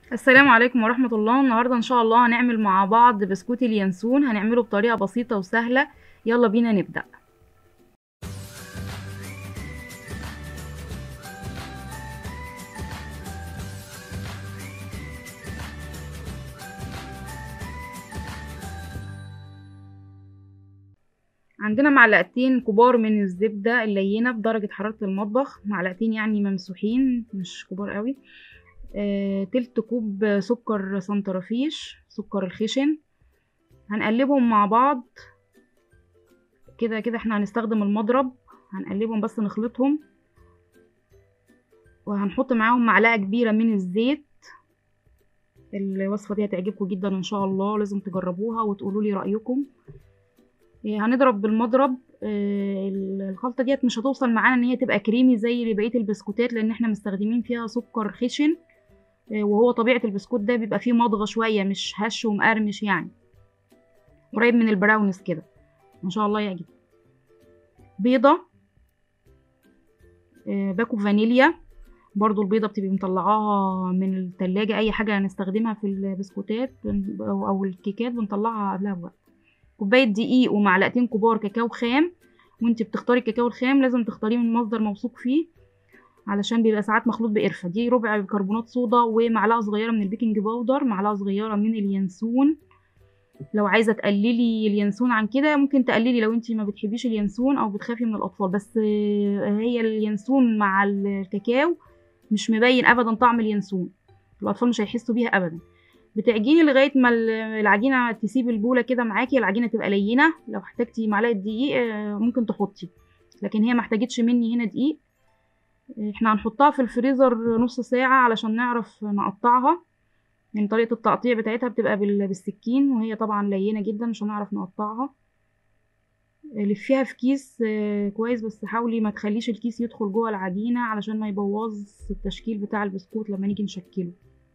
السلام عليكم ورحمة الله النهاردة إن شاء الله هنعمل مع بعض بسكوت اليانسون هنعمله بطريقة بسيطة وسهلة يلا بينا نبدأ عندنا معلقتين كبار من الزبدة اللينة بدرجة حرارة المطبخ معلقتين يعني ممسوحين مش كبار قوي آه، تلت كوب سكر سنترفيش سكر الخشن هنقلبهم مع بعض كده كده احنا هنستخدم المضرب هنقلبهم بس نخلطهم وهنحط معاهم معلقة كبيرة من الزيت الوصفة دي هتعجبكم جدا ان شاء الله لازم تجربوها وتقولوا لي رأيكم هنضرب بالمضرب آه، الخلطة ديت مش هتوصل معانا ان هي تبقى كريمي زي بقية البسكوتات لان احنا مستخدمين فيها سكر خشن آه، وهو طبيعة البسكوت ده بيبقى فيه مضغة شوية مش هش ومقرمش يعني قريب من البراونس كده ان شاء الله يعجب بيضة آه، باكو فانيليا برضو البيضة بتبقي مطلعاها من التلاجة اي حاجة هنستخدمها في البسكوتات او الكيكات بنطلعها قبلها بوقت كوباية دقيق ومعلقتين كبار كاكاو خام وانت بتختاري الكاكاو الخام لازم تختاريه من مصدر موثوق فيه علشان بيبقى ساعات مخلوط بقرفة دي ربع بيكربونات صودا ومعلقة صغيرة من البيكنج باودر معلقة صغيرة من اليانسون لو عايزة تقللي اليانسون عن كده ممكن تقللي لو انت ما بتحبيش اليانسون او بتخافي من الاطفال بس هي اليانسون مع الكاكاو مش مبين ابدا طعم اليانسون الاطفال مش هيحسوا بيها ابدا بتعجني لغايه ما العجينه تسيب البوله كده معاكي العجينه تبقى لينه لو احتاجتي معلقه دقيق ممكن تحطي لكن هي ما احتاجتش مني هنا دقيق احنا هنحطها في الفريزر نص ساعه علشان نعرف نقطعها يعني طريقه التقطيع بتاعتها بتبقى بالسكين وهي طبعا لينه جدا مش هنعرف نقطعها لفيها في كيس كويس بس حاولي ما تخليش الكيس يدخل جوه العجينه علشان ما يبوظ التشكيل بتاع البسكوت لما نيجي نشكله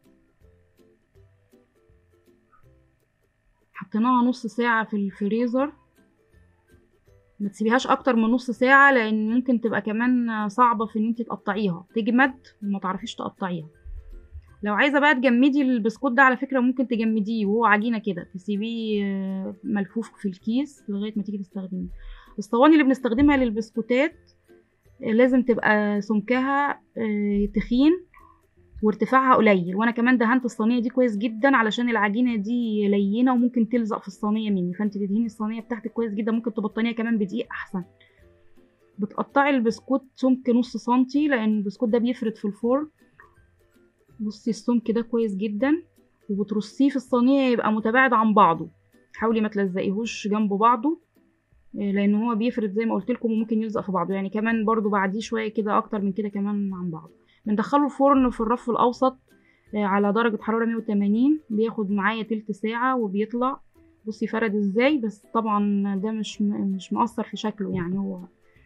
حطيناها نص ساعة في الفريزر ما تسيبيهاش اكتر من نص ساعة لان ممكن تبقى كمان صعبة في ان انت تقطعيها تجمد وما تعرفيش تقطعيها لو عايزة بقى تجمدي البسكوت ده على فكرة ممكن تجمديه وهو عجينة كده تسيبيه ملفوف في الكيس لغاية ما تيجي تستخدميه الصواني اللي بنستخدمها للبسكوتات لازم تبقى سمكها تخين وارتفاعها قليل وانا كمان دهنت الصينيه دي كويس جدا علشان العجينه دي لينه وممكن تلزق في الصينيه مني فانت تدهني الصينيه بتاعتك كويس جدا ممكن تبطنيها كمان بدقيق احسن بتقطعي البسكوت سمك نص سنتي لان البسكوت ده بيفرد في الفرن بصي السمك ده كويس جدا وبترصيه في الصينيه يبقى متباعد عن بعضه حاولي ما تلزقيهوش جنب بعضه لان هو بيفرد زي ما قلت لكم وممكن يلزق في بعضه يعني كمان برضو بعديه شويه كده اكتر من كده كمان عن بعضه بندخله الفرن في الرف الاوسط على درجة حرارة 180 بياخد معايا تلت ساعة وبيطلع بصي فرد ازاي بس طبعا ده مش مش مؤثر في شكله يعني هو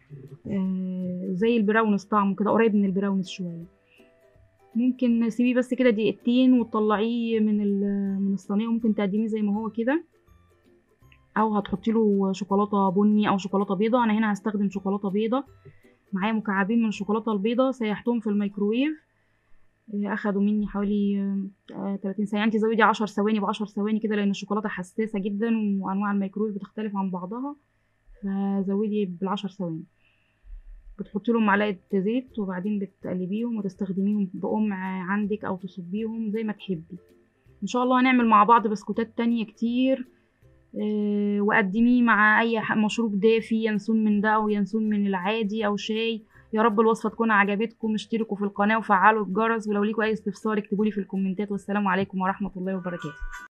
زي البراونس طعمه كده قريب من البراونس شوية ممكن سيبيه بس كده دقيقتين وتطلعيه من من الصينية وممكن تقدميه زي ما هو كده او هتحطي له شوكولاته بني او شوكولاته بيضه انا هنا هستخدم شوكولاته بيضه معايا مكعبين من الشوكولاته البيضه سيحتهم في الميكروويف اخدوا مني حوالي 30 ثانيه انت زودي 10 ثواني ب 10 ثواني كده لان الشوكولاته حساسه جدا وانواع الميكروويف بتختلف عن بعضها فزودي بالعشر ثواني بتحطي لهم معلقه زيت وبعدين بتقلبيهم وتستخدميهم بقمع عندك او تصبيهم زي ما تحبي ان شاء الله هنعمل مع بعض بسكوتات تانية كتير أه وقدميه مع اي مشروب دافي ينسون من ده او ينسون من العادي او شاي يا رب الوصفه تكون عجبتكم اشتركوا في القناه وفعلوا الجرس ولو ليكوا اي استفسار اكتبولي في الكومنتات والسلام عليكم ورحمه الله وبركاته